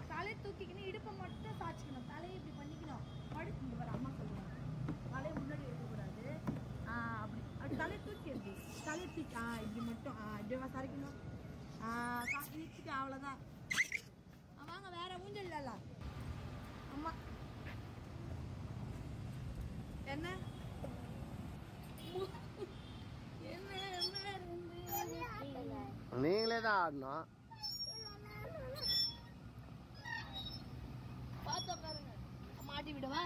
தலையை தூக்கிக்கணும் இடுப்பை மட்டும் சாய்ச்சிக்கணும் தலையை இப்படி பண்ணிக்கணும் படுத்து இங்க பாரு அம்மா சொல்லுவாங்க தலையை முன்னாடி எடுக்கக்கூடாது ஆ அப்படி அப்படி தலையை தூக்கி எப்படி தலையை தூக்கி ஆ இப்படி மட்டும் ஆ இப்படி சரிக்கணும் ஆ காக்கி நிறுத்திட்டு அவ்வளோதான் ஆ, வாங்க வேற ஊஞ்சல் இல்லைல்ல அம்மா என்ன என்ன என்ன இருந்து? நீங்களே தான் ஆடணும் பார்த்து உட்காருங்க மாட்டி விடவா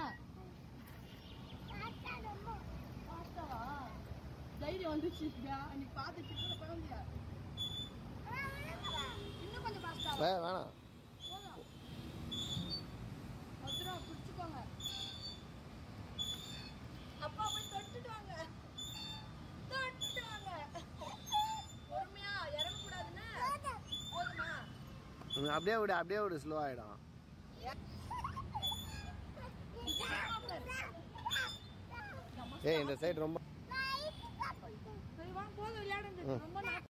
பார்த்தாவா தைரியம் வந்துச்சு நீ பார்த்து சின்ன குழந்தையா இன்னும் கொஞ்சம் பாஸ்டாவா வே வேணாம் போதும் பத்திரம் பிடிச்சுக்கோங்க அப்பா போய் தொட்டுட்டு வாங்க தொட்டுட்டு வாங்க பொறுமையா இறங்கக்கூடாதுன்னு போதுமா நீ அப்படியே விடு அப்படியே விடு ஸ்லோ ஆகிடும் ஏய் இந்த சைடு ரொம்ப சரி வாங்க போதும் விளையாடுங்க ரொம்ப நாட்டம்